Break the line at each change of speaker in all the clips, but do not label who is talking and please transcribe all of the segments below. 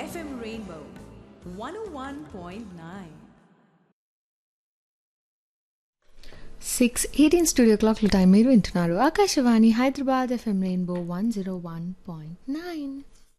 FM Rainbow 101.9.
Six eighteen studio క్లాక్ల time మీరు వింటున్నారు Akashvani Hyderabad FM rainbow one zero one point nine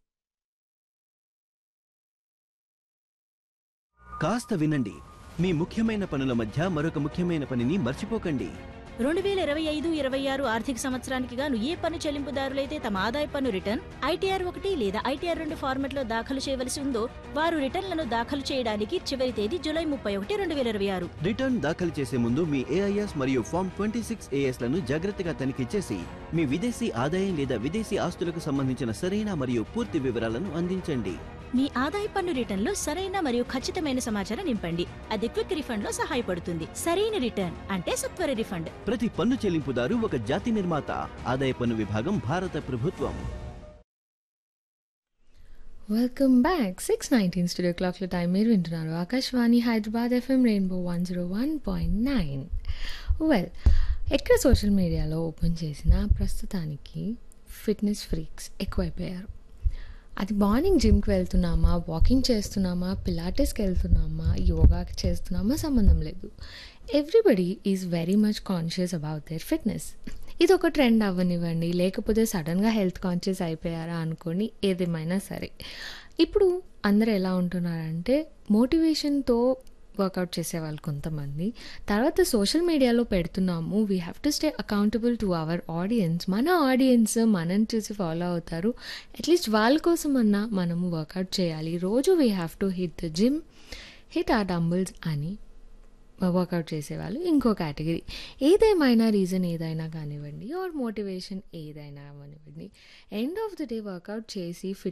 కాస్త వినండి మీ ముఖ్యమైన పనుల మధ్య మరొక ముఖ్యమైన పనిని మర్చిపోకండి
రెండు వేల ఇరవై ఐదు ఇరవై ఆరు ఆర్థిక సంవత్సరానికి గాను ఏ పన్ను చెల్లింపుదారులైతే తమ ఆదాయ పన్ను రిటర్న్ ఐటీఆర్ ఒకటి లేదా ఐటీఆర్ రెండు ఫార్మెట్లో దాఖలు చేయవలసి ఉందో వారు రిటర్న్లను దాఖలు చేయడానికి చివరి తేదీ జూలై ముప్పై ఒకటి రెండు వేల ఇరవై ఆరు
రిటర్న్ దాఖలు చేసే ముందు మీ ఏఐఎస్ మరియు ఫామ్ ట్వంటీ సిక్స్ లను జాగ్రత్తగా తనిఖీ చేసి మీ విదేశీ ఆదాయం లేదా విదేశీ ఆస్తులకు సంబంధించిన సరైన మరియు పూర్తి వివరాలను అందించండి
మీ ఆదాయ పన్ను రిటర్న్లో సరైన మరియు ఖచ్చితమైన సమాచారం నింపండి అది క్విక్ రిఫండ్ లో సహాయపడుతుంది సరైన రిటర్న్ అంటే సత్వర రిఫండ్
ప్రతి పన్ను చెల్లింపుదారు ఒక జాతి నిర్మాత ఆదాయ పన్ను విభాగం భారత ప్రభుత్వం
welcome back six nineteen studio క్లాక్ల టైం మీరు వింటున్నారు Akashvani Hyderabad FM rainbow one zero one point nine well ఎక్కడ సోషల్ మీడియాలో ఓపెన్ చేసినా ప్రస్తుతానికి ఫిట్నెస్ ఫ్రీక్స్ ఎక్కువైపోయారు అది మార్నింగ్ జిమ్కి వెళ్తున్నామా వాకింగ్ చేస్తున్నామా పిలాటెస్కి వెళ్తున్నామా యోగాకి చేస్తున్నామా సంబంధం లేదు everybody is very much conscious about their fitness ఇది ఒక ట్రెండ్ అవ్వనివ్వండి లేకపోతే సడన్గా హెల్త్ కాన్షియస్ అయిపోయారా అనుకోండి ఏదేమైనా సరే ఇప్పుడు అందరు ఎలా ఉంటున్నారంటే మోటివేషన్తో వర్కౌట్ చేసేవాళ్ళు కొంతమంది తర్వాత సోషల్ మీడియాలో పెడుతున్నాము we have to stay accountable to our audience మన ఆడియన్స్ మనం చూసి ఫాలో అవుతారు అట్లీస్ట్ వాళ్ళ కోసం అన్నా మనము వర్కౌట్ చేయాలి రోజు we have to hit the gym hit uh dumbbells అని వర్కౌట్ చేసేవాళ్ళు ఇంకో కేటగిరీ ఏదేమైనా రీజన్ ఏదైనా కానివ్వండి ఆర్ మోటివేషన్ ఏదైనా కానివ్వండి end of the day workout చేసి ఫిట్